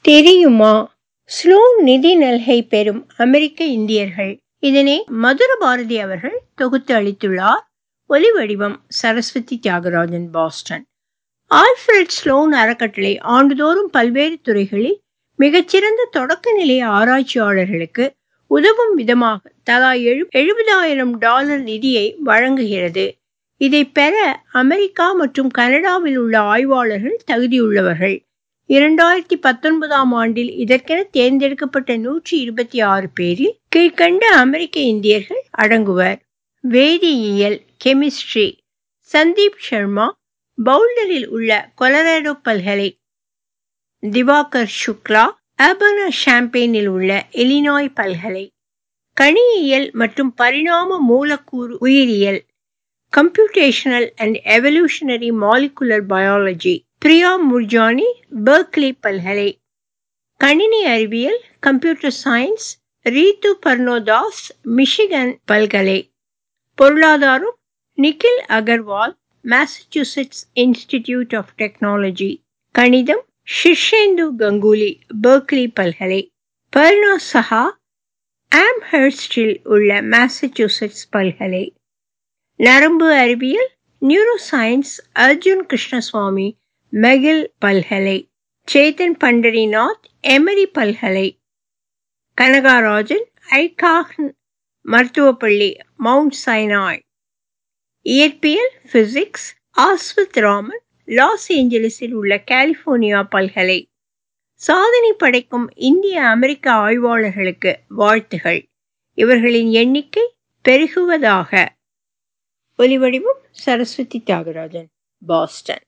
தெரியுமா ஸ்லோன் நிதி நல்கை பெறும் அமெரிக்க இந்தியர்கள் இதனை மதுர பாரதி அவர்கள் தொகுத்து அளித்துள்ளார் ஒலி வடிவம் Saraswathi Thiagarajan Boston Alfred Sloan அறக்கட்டளை ஆண்டுதோறும் பல்வேறு துறைகளில் மிகச்சிறந்த தொடக்க நிலை ஆராய்ச்சியாளர்களுக்கு உதவும் விதமாக தலா எழு எழுபதாயிரம் டாலர் நிதியை வழங்குகிறது இதை பெற அமெரிக்கா மற்றும் கனடாவில் உள்ள ஆய்வாளர்கள் தகுதியுள்ளவர்கள் இரண்டாயிரத்தி பத்தொன்பதாம் ஆண்டில் இதற்கென தேர்ந்தெடுக்கப்பட்ட நூற்றி இருபத்தி ஆறு பேரில் கீழ்கண்ட அமெரிக்க இந்தியர்கள் அடங்குவர் வேதியியல் கெமிஸ்ட்ரி சந்தீப் சர்மா பவுல்டரில் உள்ள கொலராடோ பல்கலை திவாகர் சுக்லா அபனா ஷாம்பெயினில் உள்ள எலினாய் பல்கலை கணியியல் மற்றும் பரிணாம மூலக்கூறு உயிரியல் computational and evolutionary molecular biology Priya Moorjani Berkeley பல்கலை கணினி அறிவியல் computer science Ritu Parnodas Michigan பல்கலை பொருளாதாரம் Nikhil Agarwal Massachusetts Institute of Technology கணிதம் ஷிர்ஷேந்து கங்குலி பெர்க்லி பல்கலை பர்னா சஹா ஆம்ஹர்ஸ்டில் உள்ள மாசச்சூசெட்ஸ் பல்கலை நரம்பு அறிவியல் neuroscience Arjun Krishnaswamy McGill பல்கலை சேத்தன் பண்டரிநாத் எமரி பல்கலை கனகாராஜன் ஐகாஹ் மருத்துவப்பள்ளி மவுண்ட் சைனாய் இயற்பியல் பிசிக்ஸ் ஆஸ்வத் ராமன் லாஸ் ஏஞ்சலிஸில் உள்ள கலிபோர்னியா பல்கலை சாதனை படைக்கும் இந்திய அமெரிக்க ஆய்வாளர்களுக்கு வாழ்த்துகள் இவர்களின் எண்ணிக்கை பெருகுவதாக ஒலிவடிவம் சரஸ்வதி தியாகராஜன் பாஸ்டன்